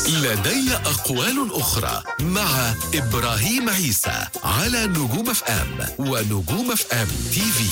لدي أقوال أخرى مع إبراهيم عيسى على نجوم اف ام ونجوم اف ام تي في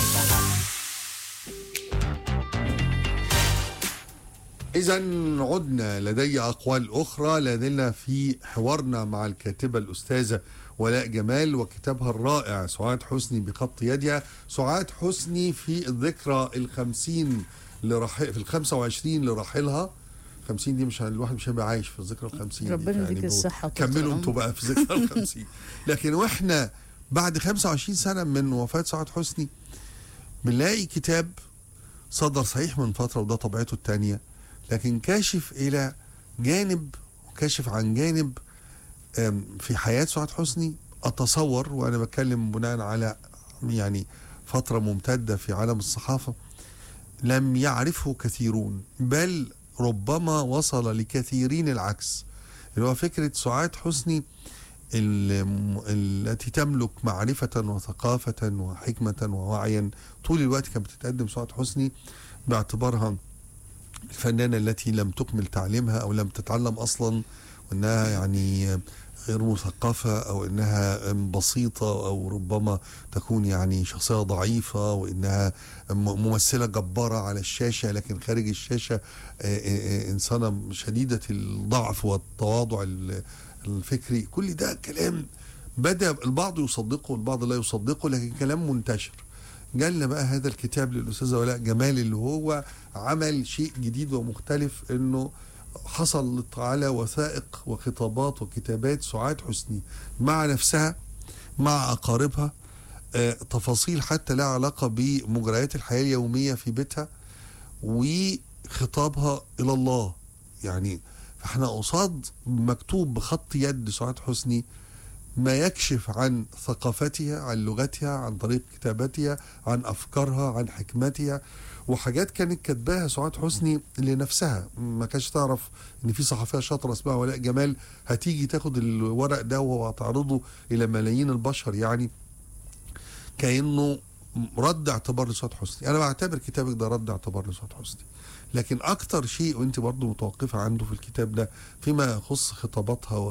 إذا عدنا لدي أقوال أخرى لازلنا في حوارنا مع الكاتبة الأستاذة ولاء جمال وكتابها الرائع سعاد حسني بخط يدها سعاد حسني في الذكرى الخمسين لرحل في الخمسة وعشرين لرحلها 50 دي مش ه- الواحد مش هيبقى عايش في الذكرى ال 50 دي. ربنا يديك بو- الصحة وطول كملوا العمر. انتوا بقى في الذكرى ال 50 لكن واحنا بعد 25 سنة من وفاة سعاد حسني بنلاقي كتاب صدر صحيح من فترة وده طبيعته الثانية لكن كاشف إلى جانب وكاشف عن جانب أم، في حياة سعاد حسني أتصور وأنا بتكلم بناء على يعني فترة ممتدة في عالم الصحافة لم يعرفه كثيرون بل ربما وصل لكثيرين العكس اللي هو فكرة سعاد حسني الم- التي تملك معرفة وثقافة وحكمة ووعيا طول الوقت كانت بتتقدم سعاد حسني باعتبارها الفنانة التي لم تكمل تعليمها أو لم تتعلم أصلا وأنها يعني غير مثقفة أو أنها بسيطة أو ربما تكون يعني شخصية ضعيفة وأنها م- ممثلة جبارة على الشاشة لكن خارج الشاشة آه، آه، آه، إنسانة شديدة الضعف والتواضع ال- الفكري كل ده كلام بدأ البعض يصدقه والبعض لا يصدقه لكن كلام منتشر جالنا بقى هذا الكتاب للأستاذة ولاء جمال اللي هو عمل شيء جديد ومختلف انه حصل على وثائق وخطابات وكتابات سعاد حسني مع نفسها مع أقاربها آه، تفاصيل حتى لها علاقة بمجريات الحياة اليومية في بيتها وخطابها إلى الله يعني فاحنا قصاد مكتوب بخط يد سعاد حسني ما يكشف عن ثقافتها عن لغتها عن طريقة كتابتها عن أفكارها عن حكمتها وحاجات كانت كاتباها سعاد حسني لنفسها ما كانش تعرف ان في صحفيه شاطره اسمها ولاء جمال هتيجي تاخد الورق ده وهتعرضه الى ملايين البشر يعني كانه رد اعتبار لسعاد حسني انا بعتبر كتابك ده رد اعتبار لسعاد حسني لكن اكتر شيء وانت برضو متوقفه عنده في الكتاب ده فيما يخص خطاباتها